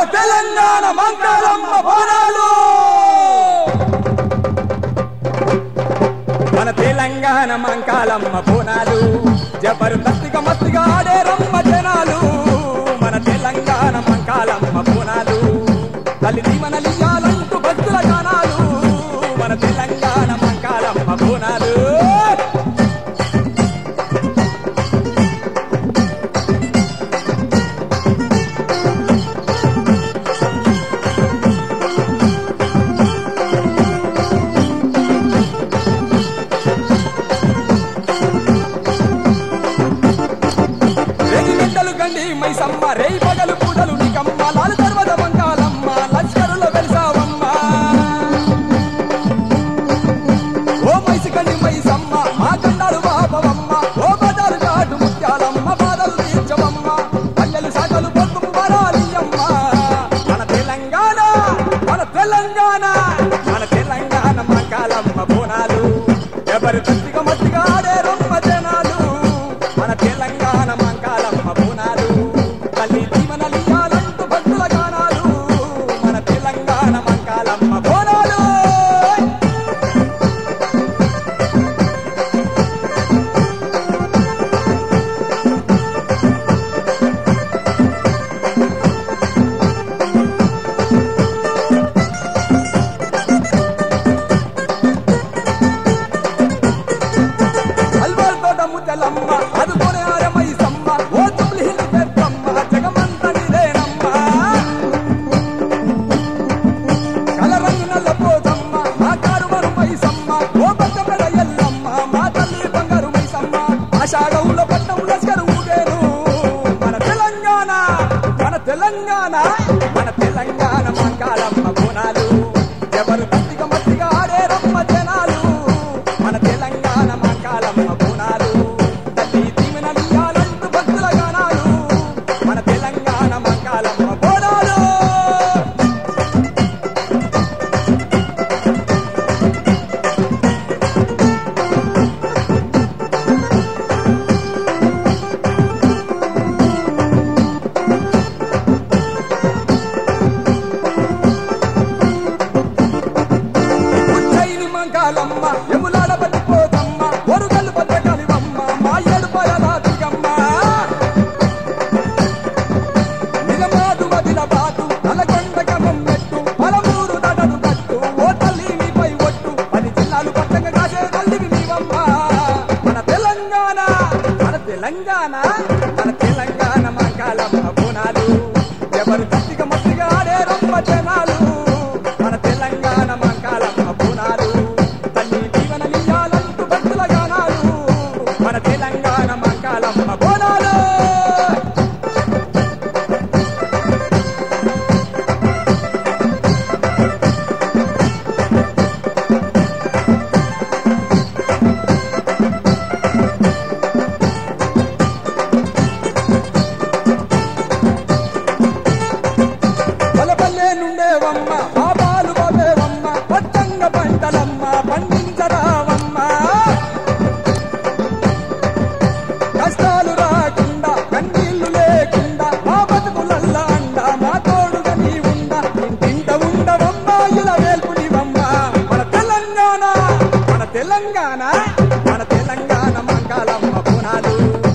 తెలంగాణ మంగళమ్మ బోనాలు మన తెలంగాణ మంకాలమ్మ బోనాలు జబర్దస్తిగా మత్తిగా ఆడే రమ్మ జనాలు మన తెలంగాణ మంకాలమ్మ బోనాలు తల్లి దీవనలియాలంటూ భక్తుల గానాలు మన తెలంగాణ మంకాలమ్మ బోనాలు రేగి బిడ్డలు గండి మైసమ్మ రేయి పగలు పూటలు నీకమ్మ లాలు పర్వత మంకాలమ్మ లష్కరుల వెలిసావమ్మ ఓ మైసి గండి మైసమ్మ మా కండాలు బాబవమ్మ ఓ బజారు చాటు ముత్యాలమ్మ బాధలు తీర్చవమ్మ పల్లెలు సాగలు పొద్దు వరాలియమ్మ మన తెలంగాణ మన తెలంగాణ మన తెలంగాణ మంకాలమ్మ బోనాలు ఎవరి తత్తిగా మట్టిగా ఆడే రొమ్మ జనాలు మన తెలంగాణ మంకాలమ్మ బోనాలు తల్లి జీవనలియాలంటూ భక్తుల గానాలు మన తెలంగాణ మంకాలమ్మ బోనాలు అల్వాల్ తోట ముద్దలమ్మ అదుకొని ఆరమై సమ్మ ఓ తుమ్లి హిల్ పెద్దమ్మ జగమంత నిదేనమ్మ కలరంగు నల్ల పోతమ్మ మా కారు మరుమై సమ్మ ఓ పక్క మెడ ఎల్లమ్మ మా తల్లి బంగారు మైసమ్మ ఆషాఢంలో పట్నం లస్కరు ఊగేరు మన తెలంగాణ మన తెలంగాణ మన తెలంగాణ మంకాలమ్మ బోనాలు ఎవరు గట్టిగా మట్టిగా ఆడే రమ్మ జనాలు మన తెలంగాణ మంకాలమ్మ బోనాలు తల్లి దీవెనలియాలంటూ భక్తుల గానాలు మన తెలంగాణ మంకాలమ్మ బోనాలు ఉజ్జయిని మంగాలమ్మ ఎములాడ పట్టిపోతమ్మ ఒరుగల్లు పట్ట కలివమ్మ మా ఏడు పయలాదిగమ్మ నిలబాటు వదిల బాటు నలకొండ గమం పెట్టు పలమూరు నడను కట్టు ఓ తల్లి నీపై ఒట్టు పది జిల్లాలు పట్టంగా కాసే తల్లివి నీవమ్మ మన తెలంగాణ మన తెలంగాణ మన తెలంగాణ మంగాలమ్మ బోనాలు ఎవరు గట్టిగా మట్టిగా ఆడే రమ్మ జనాలు మన తెలంగాణ మంకాలమ్మ బోనాలు తల్లి జీవనలియాలంటూ భక్తుల గానాలు మన తెలంగాణ మంకాలమ్మ బోనాలు పలపల్లే నుండేవమ్మ పాపాలు బాబేవమ్మ పచ్చంగ పంటలమ్మ పండించరావమ్మ కష్టాలు రాకుండా కన్నీళ్లు లేకుండా మా బతుకులల్ల అండ మా తోడుగా నీ ఉండ ఇంటింట ఉండవమ్మ ఇలా వేల్పునివమ్మ మన తెలంగాణ మన తెలంగాణ మన తెలంగాణ మంగళమ్మ పునాలు